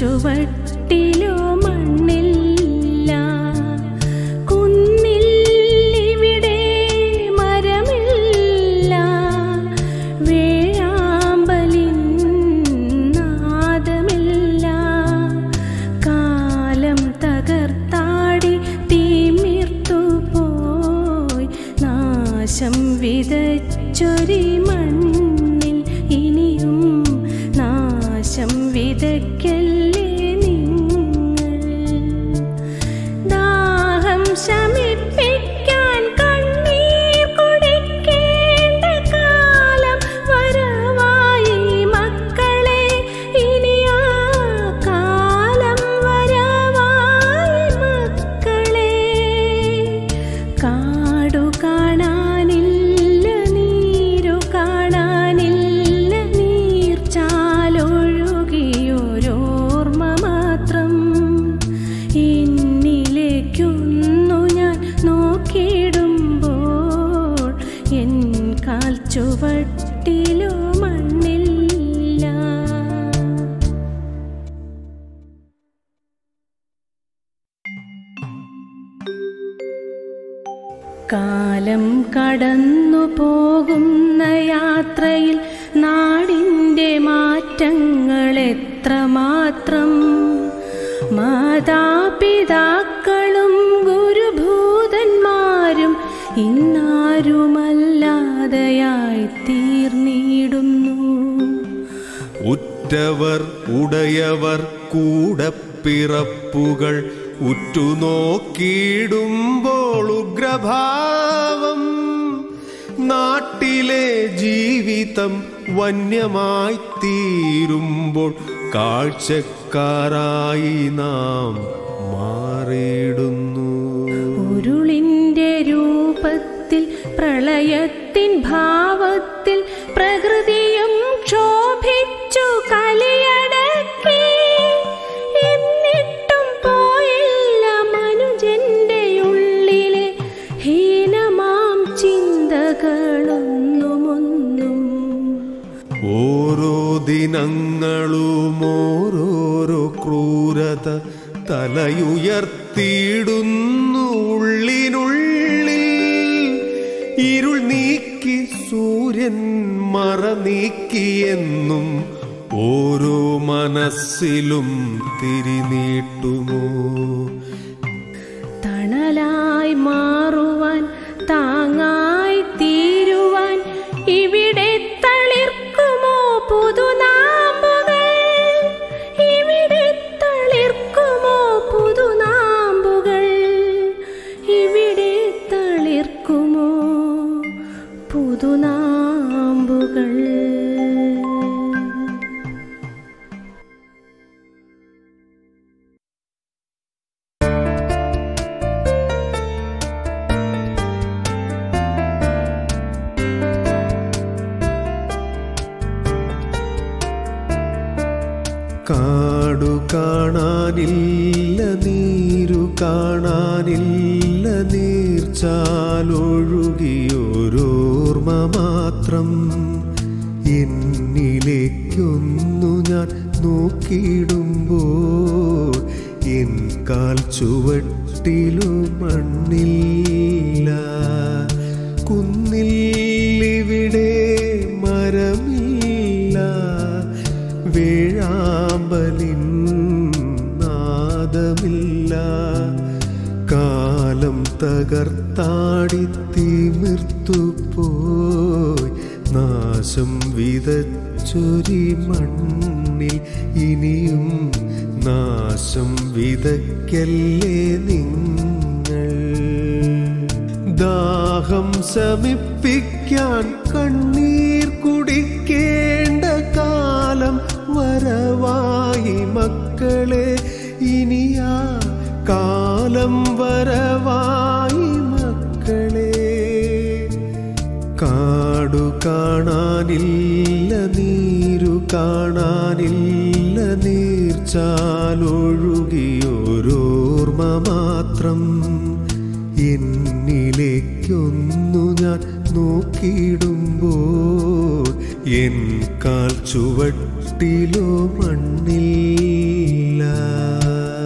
ചുവട്ടിലോ മണ്ണില്ല കുന്നിൽ ഇവിടെ മരമില്ല വേഴാമ്പലിൻ നാദമില്ല കാലം തകർത്താടി തീമിർത്തു പോയി നാശം വിതച്ചൊരി മണ്ണിൽ ഇനിയും നാശം വിതയ്ക്കല്ലേ നിങ്ങൾ ദാഹം ശമിപ്പിക്കാൻ കണ്ണീർ കുടിക്കേണ്ട കാലം വരവായി മക്കളെ ഇനി ആ കാലം വരവായി മക്കളെ കാടു കാണാനില്ല നീരു കാണാനില്ല നീർച്ചാലൊഴുകിയൊരോർമ്മ മാത്രം എന്നിലേക്കൊന്നു ഞാൻ നോക്കിയിടുമ്പോൾ എൻ കാൽ ചുവട്ടിലോ മണ്ണില്ല കാലം കടന്നു പോകുന്ന യാത്രയിൽ നാടിൻ്റെ മാറ്റങ്ങൾ എത്രമാത്രം മാതാപിതാക്കളും ഗുരുഭൂതന്മാരും ഇന്നാരുമല്ലാതെയായി തീർന്നിടുന്നു ഉറ്റവർ ഉടയവർ കൂടപ്പിറപ്പുകൾ ഉറ്റുനോക്കിയിടുമ്പോൾ ഉഗ്രഭാവം നാട്ടിലെ ജീവിതം വന്യമായി തീരുമ്പോൾ കാഴ്ചക്കാരായി നാം മാറിയിടുന്നു ഉരുളിന്റെ രൂപത്തിൽ പ്രളയത്തിൻ ഭാവത്തിൽ പ്രകൃതിയും ക്ഷോഭിച്ചു കലിയടക്കി എന്നിട്ടും പോയില്ല മനുജന്റെ ഉള്ളിലെ ഹീനമാം ചിന്തകളൊന്നുമൊന്നും ഓരോ ദിനങ്ങളും ഓരോരോ ക്രൂരത തലയുയർത്തിയിടുന്നു ഉള്ളിനുള്ളിൽ ഇരുൾ നീക്കി സൂര്യൻ മറ നീക്കിയെന്നും ഓരോ മനസ്സിലും തിരിനീട്ടുമോ തണലായി മാറുവാൻ താങ്ങായി തീരുവാൻ ഇവിടെ തളിർക്കുമോ പുതുനാമ്പുകൾ ഇവിടെ തളിർക്കുമോ പുതുനാമ്പുകൾ ഇവിടെ തളിർക്കുമോ പുതുനാമ്പുകൾ കാടു കാണാനില്ല നീരു കാണാനില്ല നീർച്ചാലൊഴുകിയൊരോർമ്മ മാത്രം എന്നിലേക്കൊന്നു ഞാൻ നോക്കിയിടുമ്പോൾ എൻ കാൽ ചുവട്ടിലു മണ്ണില്ല കുന്നിൽ ഇവിടെ മരമില്ല വേഴാമ്പലിൻ നാദമില്ല കാലം തകർത്താടി തിമിർത്തു പോയി നാശം വിതച്ചൊരി മണ്ണിൽ ഇനിയും നാശം വിതയ്ക്കല്ലേ നിങ്ങൾ ദാഹം ശമിപ്പിക്കാൻ കണ്ണീർ കുടിക്കേണ്ട കാലം വരവായി മക്കളെ ഇനിയാ കാലം വരവായി മക്കളെ കാടു കാണാനില്ല നീരു കാണാനില്ല നീർച്ചാലൊഴുകിയൊരോർമ്മ മാത്രം എന്നിലേക്കൊന്നു ഞാൻ നോക്കിയിടുമ്പോൾ എൻ കാൽ ചുവട്ടിലോ മണ്ണില്ല